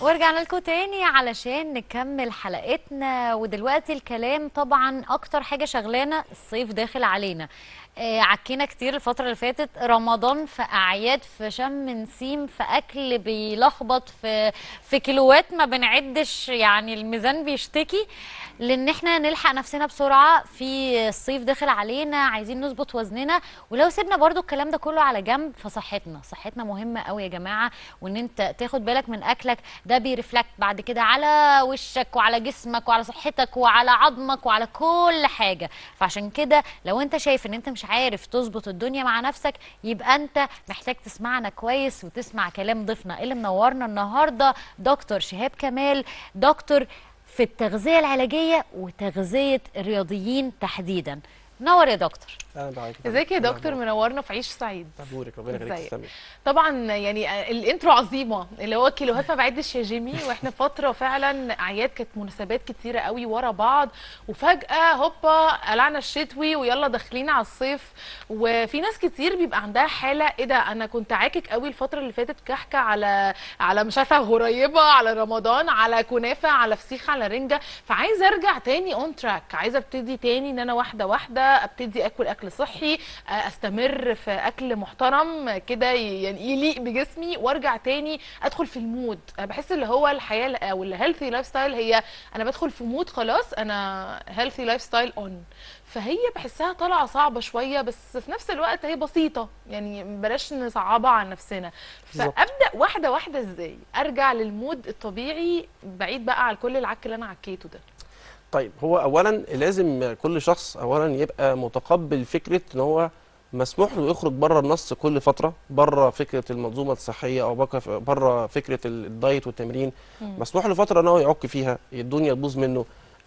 ورجعنا لكم تاني علشان نكمل حلقتنا ودلوقتي الكلام طبعا اكتر حاجه شغلانه الصيف داخل علينا آه عكينا كتير الفتره اللي فاتت رمضان في اعياد في شم نسيم في اكل بيلخبط في في كيلوات ما بنعدش يعني الميزان بيشتكي لان احنا نلحق نفسنا بسرعه في الصيف داخل علينا عايزين نظبط وزننا ولو سيبنا برضو الكلام ده كله على جنب فصحتنا صحتنا مهمه قوي يا جماعه وان انت تاخد بالك من اكلك ده بيرفلكت بعد كده على وشك وعلى جسمك وعلى صحتك وعلى عظمك وعلى كل حاجه فعشان كده لو انت شايف ان انت مش عارف تظبط الدنيا مع نفسك يبقى انت محتاج تسمعنا كويس وتسمع كلام ضيفنا اللي منورنا النهارده دكتور شهاب كمال دكتور في التغذيه العلاجيه وتغذيه الرياضيين تحديدا نور يا دكتور اهلا بحضرتك ازيك يا دكتور منورنا في عيش سعيد نورك ربنا يخليك ازيك؟ تسلمي طبعا يعني الانترو عظيمه اللي هو كيلوهات ما بعدش يا جيمي واحنا في فتره فعلا اعياد كانت مناسبات كتيره قوي ورا بعض وفجاه هوبا قلعنا الشتوي ويلا داخلين على الصيف وفي ناس كتير بيبقى عندها حاله ايه ده انا كنت عاكك قوي الفتره اللي فاتت كحكه على على مش عارفه غريبه على رمضان على كنافه على فسيخ على رنجه فعايزه ارجع تاني اون تراك عايزه ابتدي تاني ان انا واحده واحده ابتدي اكل اكل صحي آه، استمر في اكل محترم كده ي- يعني يليق بجسمي وارجع تاني ادخل في المود آه، بحس اللي هو الحياه ال- او الهيلثي لايف ستايل هي انا بدخل في مود خلاص انا هيلثي لايف ستايل اون فهي بحسها طالعه صعبه شويه بس في نفس الوقت هي بسيطه يعني بلاش نصعبها على نفسنا بالظبط. فابدا واحده واحده ازاي ارجع للمود الطبيعي بعيد بقى على كل العك اللي انا عكيته ده طيب هو اولا لازم كل شخص اولا يبقى متقبل فكره ان هو مسموح له يخرج بره النص كل فتره بره فكره المنظومه الصحيه او بره فكره الدايت والتمرين مسموح له فتره ان هو يعك فيها الدنيا تبوظ منه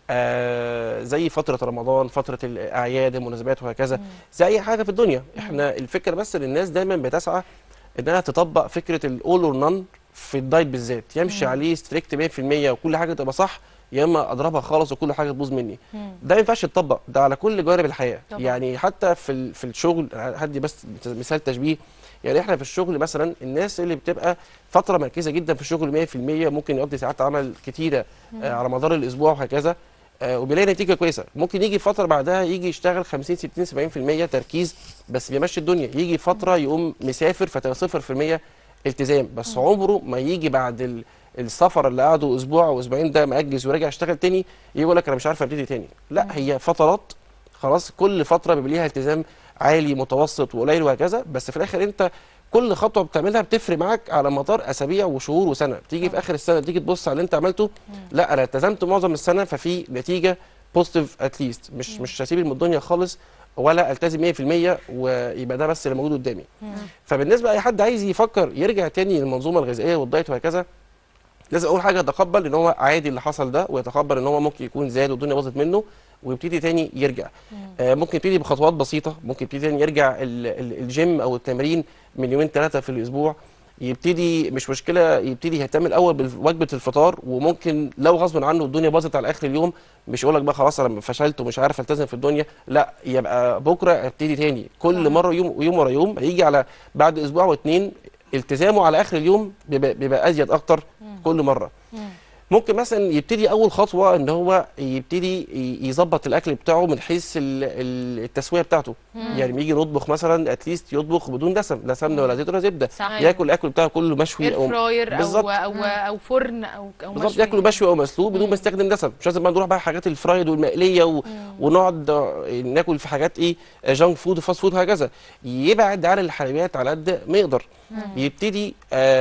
آه زي فتره رمضان فتره الاعياد المناسبات وهكذا زي اي حاجه في الدنيا احنا الفكره بس ان الناس دايما بتسعى انها تطبق فكره الاول اور نون في الدايت بالذات يمشي عليه ستريكت 100% وكل حاجه تبقى صح يا اما اضربها خالص وكل حاجه تبوظ مني ده ما ينفعش يتطبق ده على كل جوانب الحياه طبعا. يعني حتى في ال- في الشغل هدي بس مثال تشبيه يعني احنا في الشغل مثلا الناس اللي بتبقى فتره مركزه جدا في الشغل 100% ممكن يقضي ساعات عمل كتيره آه على مدار الاسبوع وهكذا آه وبيلاقي نتيجه كويسه ممكن يجي فتره بعدها يجي يشتغل 50 60 70% تركيز بس بيمشي الدنيا يجي فتره يقوم مسافر فتبقى 0% التزام بس عمره ما يجي بعد ال السفر اللي قعده اسبوع او اسبوعين ده مأجز وراجع يشتغل تاني يقول لك انا مش عارف ابتدي تاني لا هي فترات خلاص كل فتره بيبقى ليها التزام عالي متوسط وقليل وهكذا بس في الاخر انت كل خطوه بتعملها بتفرق معاك على مدار اسابيع وشهور وسنه تيجي في اخر السنه تيجي تبص على اللي انت عملته لا انا التزمت معظم السنه ففي نتيجه بوزيتيف اتليست مش مش هسيب الدنيا خالص ولا التزم 100% ويبقى ده بس اللي موجود قدامي فبالنسبه لاي حد عايز يفكر يرجع تاني للمنظومه الغذائيه والدايت وهكذا لازم اول حاجه يتقبل ان هو عادي اللي حصل ده ويتقبل ان هو ممكن يكون زاد والدنيا باظت منه ويبتدي تاني يرجع آه ممكن يبتدي بخطوات بسيطه ممكن يبتدي تاني يرجع ال- ال- الجيم او التمرين من يومين ثلاثه في الاسبوع يبتدي مش مشكله يبتدي يهتم الاول بوجبه الفطار وممكن لو غصب عنه الدنيا باظت على اخر اليوم مش يقول لك بقى خلاص انا فشلت ومش عارف التزم في الدنيا لا يبقى بكره ابتدي تاني كل مره يوم يوم ورا يوم هيجي على بعد اسبوع واتنين التزامه على اخر اليوم بيبقى, بيبقى ازيد اكتر كل مره ممكن مثلا يبتدي اول خطوه ان هو يبتدي ي- يظبط الاكل بتاعه من حيث ال- ال- التسويه بتاعته يعني لما يجي نطبخ مثلا اتليست يطبخ بدون دسم لا سمنه ولا زيت ولا زبده صح. ياكل الاكل بتاعه كله مشوي اير فراير او بالظبط. او او فرن او او بالظبط مشوي. ياكله مشوي او مسلوق بدون ما يستخدم دسم مش لازم بقى نروح بقى حاجات الفرايد والمقليه و... ونقعد آه، ناكل في حاجات ايه جانك فود وفاست فود وهكذا يبعد عن الحلويات على قد ما يقدر يبتدي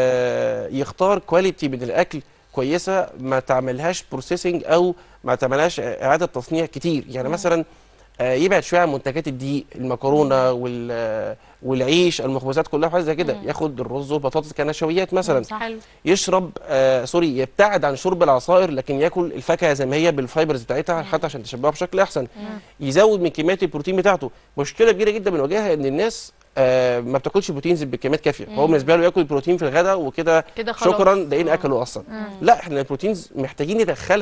آه يختار كواليتي من الاكل كويسه ما تعملهاش بروسيسنج او ما تعملهاش اعاده تصنيع كتير يعني مثلا آه، يبعد شويه عن منتجات الدقيق المكرونه وال آه، والعيش المخبوزات كلها وحاجات زي كده ياخد الرز والبطاطس كنشويات مثلا صح. حلو يشرب آه سوري يبتعد عن شرب العصائر لكن ياكل الفاكهه زي ما هي بالفايبرز بتاعتها حتى عشان تشبعه بشكل احسن يزود من كميات البروتين بتاعته مشكله كبيره جدا بنواجهها ان الناس آه ما بتاكلش بروتينز بكميات كافيه هو بالنسبه له ياكل بروتين في الغداء وكده كده خلاص شكرا ده آه. اكله اصلا لا احنا البروتينز محتاجين ندخلها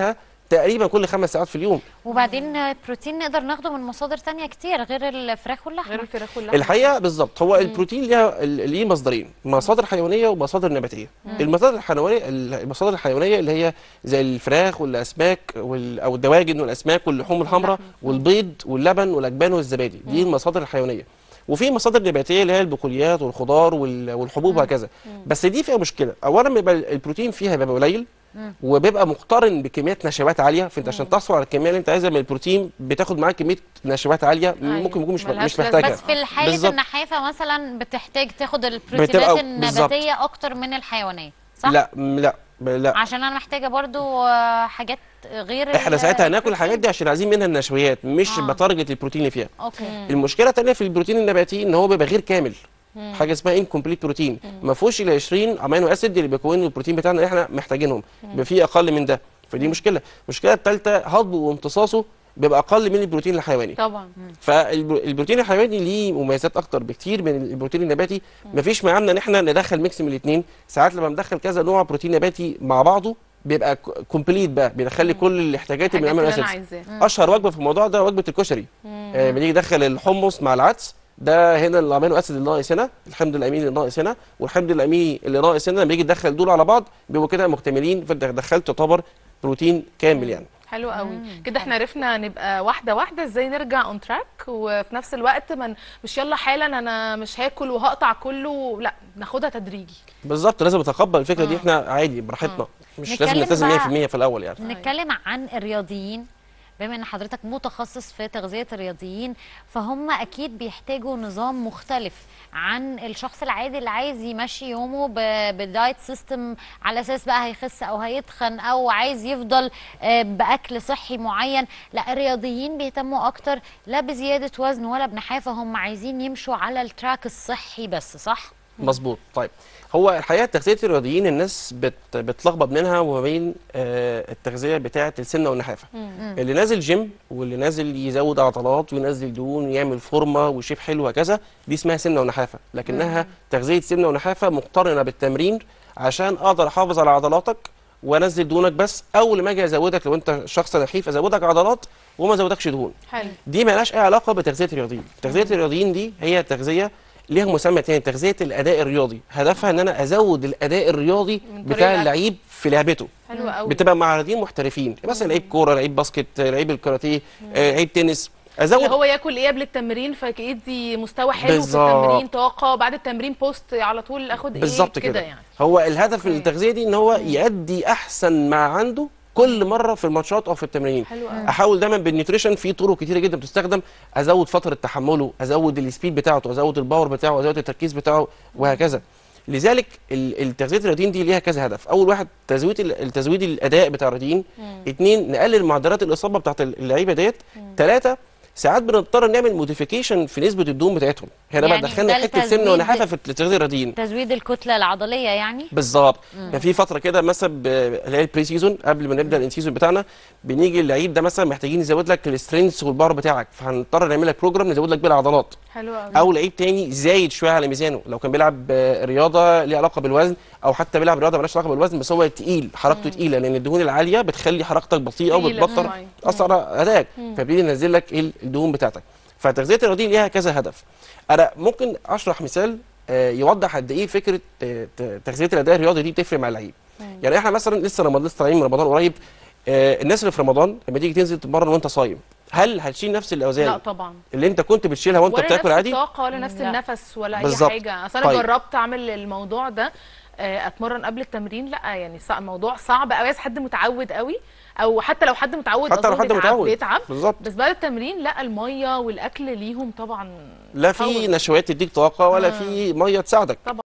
تقريبا كل خمس ساعات في اليوم وبعدين البروتين نقدر ناخده من مصادر تانية كتير غير الفراخ واللحمه غير الفراخ واللحمه الحقيقه بالظبط هو البروتين ليها ال- ليه مصدرين مصادر حيوانيه ومصادر نباتيه المصادر الحيوانيه المصادر الحيوانيه اللي هي زي الفراخ والاسماك وال او الدواجن والاسماك واللحوم الحمراء والبيض واللبن والاجبان والزبادي دي المصادر الحيوانيه وفي مصادر نباتيه اللي هي البقوليات والخضار وال- والحبوب وهكذا بس دي فيها مشكله اولا بيبقى البروتين فيها بيبقى قليل وبيبقى مقترن بكميات نشويات عاليه فانت عشان تحصل على الكميه اللي انت عايزها من البروتين بتاخد معاك كميه نشويات عاليه ممكن يكون مش ملهاش مش لازمة. محتاجها بس في حاله بالظبط. النحافه مثلا بتحتاج تاخد بتبقى- البروتينات بالظبط. النباتيه اكتر من الحيوانيه صح لا م- لا ب- لا عشان انا محتاجه برضو آه، حاجات غير احنا ال- ساعتها هناكل البروتين. الحاجات دي عشان عايزين منها النشويات مش آه. بتارجت البروتين اللي فيها اوكي المشكله الثانيه في البروتين النباتي ان هو بيبقى غير كامل حاجه اسمها انكمبليت بروتين ما فيهوش ال 20 امينو اسيد اللي بيكونوا البروتين بتاعنا اللي احنا محتاجينهم بيبقى فيه اقل من ده فدي مشكله المشكله الثالثه هضمه وامتصاصه بيبقى اقل من البروتين الحيواني طبعا فالبروتين الحيواني ليه مميزات اكتر بكتير من البروتين النباتي مفيش معنى ان احنا ندخل ميكس من الاثنين ساعات لما بندخل كذا نوع بروتين نباتي مع بعضه بيبقى كومبليت بقى بيدخل لي كل الاحتياجات من الحاجات الامينو اللي انا اسيدز عايزاها اشهر وجبه في الموضوع ده وجبه الكشري آه بنيجي ندخل الحمص مع العدس ده هنا الامينو اسيد اللي ناقص هنا الحمض الاميني اللي ناقص هنا والحمض الاميني اللي ناقص هنا لما يجي تدخل دول على بعض بيبقوا كده مكتملين فانت دخلت تعتبر بروتين كامل يعني حلو قوي كده احنا عرفنا نبقى واحده واحده ازاي نرجع اون تراك وفي نفس الوقت من مش يلا حالا انا مش هاكل وهقطع كله لا ناخدها تدريجي بالظبط لازم نتقبل الفكره دي آه. احنا عادي براحتنا مش لازم نتكلم نلتزم بقى- 100% في الاول يعني نتكلم عن الرياضيين بما ان حضرتك متخصص في تغذيه الرياضيين فهم اكيد بيحتاجوا نظام مختلف عن الشخص العادي اللي عايز يمشي يومه ب- بدايت سيستم على اساس بقى هيخس او هيتخن او عايز يفضل آه، باكل صحي معين لا الرياضيين بيهتموا اكتر لا بزياده وزن ولا بنحافه هم عايزين يمشوا على التراك الصحي بس صح مظبوط طيب هو الحقيقه تغذيه الرياضيين الناس بت بتلخبط منها وما بين آه التغذيه بتاعه السمنه والنحافه اللي نازل جيم واللي نازل يزود عضلات وينزل دهون ويعمل فورمه وشيب حلو وهكذا دي اسمها سمنه ونحافه لكنها تغذيه سمنه ونحافه مقترنه بالتمرين عشان اقدر احافظ على عضلاتك وانزل دهونك بس اول ما اجي ازودك لو انت شخص نحيف ازودك عضلات وما ازودكش دهون حلو دي مالهاش اي علاقه بتغذيه الرياضيين تغذيه الرياضيين دي هي تغذيه ليها مسمى تاني تغذيه الاداء الرياضي هدفها ان انا ازود الاداء الرياضي من طريق بتاع الأكل. اللعيب في لعبته حلو قوي بتبقى مع رياضيين محترفين مثلا لعيب كوره لعيب باسكت لعيب الكاراتيه آه، لعيب تنس ازود اللي هو ياكل ايه قبل التمرين فيدي مستوى حلو بالظبط. في التمرين طاقه بعد التمرين بوست على طول اخد ايه بالظبط كده يعني هو الهدف من أوكي. التغذيه دي ان هو يأدي احسن ما عنده كل مره في الماتشات او في التمرين حلو قوي احاول دايما بالنيوتريشن في طرق كتيره جدا بتستخدم ازود فتره تحمله ازود السبيد بتاعته ازود الباور بتاعه ازود التركيز بتاعه وهكذا لذلك ال- التغذيه الرياضيين دي ليها كذا هدف اول واحد تزويد ال- التزويد الاداء بتاع الرياضيين اثنين نقلل معدلات الاصابه بتاعت اللعيبه ديت ثلاثه ساعات بنضطر نعمل موديفيكيشن في نسبه الدهون بتاعتهم هنا بقى يعني دخلنا ده حته التزويد سمنه ونحافه في التغذيه الرياضيين تزويد الكتله العضليه يعني بالظبط كان في فتره كده مثلا ب- اللي هي البري سيزون قبل ما نبدا السيزون بتاعنا بنيجي اللعيب ده مثلا محتاجين نزود لك السترينث والبار بتاعك فهنضطر نعمل لك بروجرام نزود لك بيه العضلات حلو قوي او لعيب تاني زايد شويه على ميزانه لو كان بيلعب آه، رياضه ليها علاقه بالوزن او حتى بيلعب رياضه مالهاش علاقه بالوزن بس هو تقيل حركته تقيله لان الدهون العاليه بتخلي حركتك بطيئه تقيلة وبتبطر شوية. تاثر على ادائك فبيبتدي ينزل لك إيه الدهون بتاعتك فتغذيه الرياضيين ليها كذا هدف انا ممكن اشرح مثال آه، يوضح قد ايه فكره آه، ت- تغذيه الاداء الرياضي دي بتفرق مع اللعيب يعني احنا مثلا لسه رمضان لسه طالعين من رمضان قريب آه، الناس اللي في رمضان لما تيجي تنزل تتمرن وانت صايم هل هتشيل نفس لا الاوزان طبعا اللي انت كنت بتشيلها وانت ولا بتاكل نفس عادي الطاقه ولا نفس لا. النفس ولا اي بالظبط. حاجه اصل انا طيب. جربت اعمل الموضوع ده آه، اتمرن قبل التمرين لا يعني صع- موضوع صعب قوي عايز حد متعود قوي او حتى لو حد متعود حتى لو أظن حد بيتعب- متعود بيتعب بالظبط بس بعد التمرين لا الميه والاكل ليهم طبعا لا في power. نشويات تديك طاقه ولا آه. في ميه تساعدك طبعا